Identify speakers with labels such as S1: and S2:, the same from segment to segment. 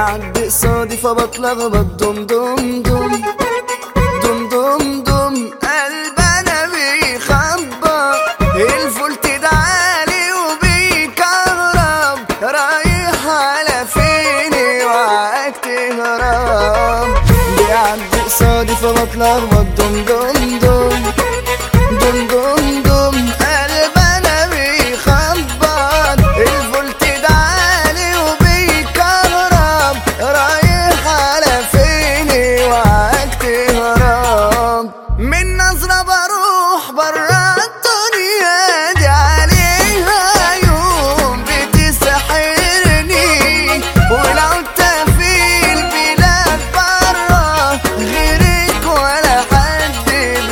S1: بيعدي قصادي فبتلخبط دم دم دم دم دم دم قلب انا بيخبط الفولت ده عالي وبيكهرب رايح على فين وعاك تهرب بيعدي قصادي فبتلخبط دم دم دم دم دم دم قلب انا بيخبط الفولت ده عالي وبيكهرب رايح على فين وعاك تهرب من نظرة بروح برا الدنيا دي عليها يوم بتسحرني ولو في البلاد برا غيرك ولا حد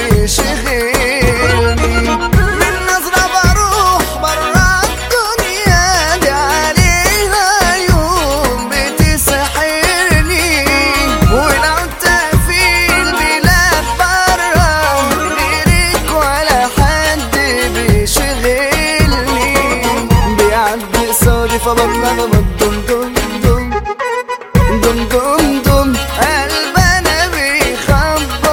S1: بيشغلني من نظرة بروح برا الدنيا دي عليها يوم بتسحرني ولو في البلاد برا غيرك ولا حد بيشغلني بيعدي قصادي فبتلخبط دم دم دم دم دم دم قلب انا بيخبط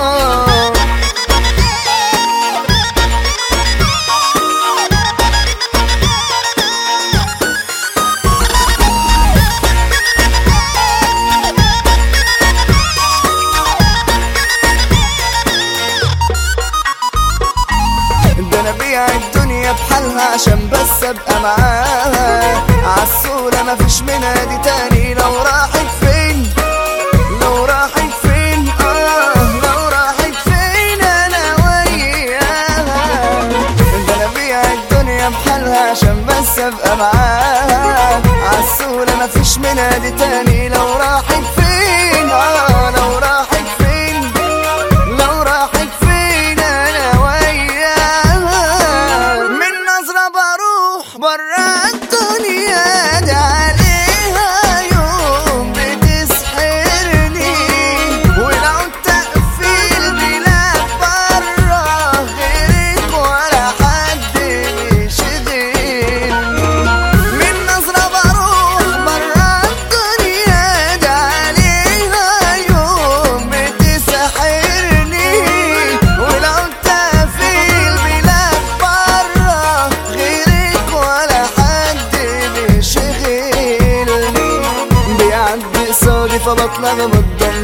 S1: ده انا بيع الدنيا بحالها عشان بس ابقى معاها عالصورة مفيش منها دي تاني لو راحت فين لو راحت فين اه لو راحت فين انا وياها ده انا بيع الدنيا بحالها عشان بس ابقى معاها عالصورة مفيش منها دي تاني لو راحت فين اه لو راحت فين لو راحت فين انا وياها من نظرة بروح برا الدنيا دي عليها يوم بتسحرني ولو في البلاد برا غيرك ولا حد بيشغلني من نظرة بروح برا الدنيا دي عليها يوم بتسحرني ولو انت في البلاد برا غيرك ولا حد بيشغلني بيعدي قصادي فبتلخبط دم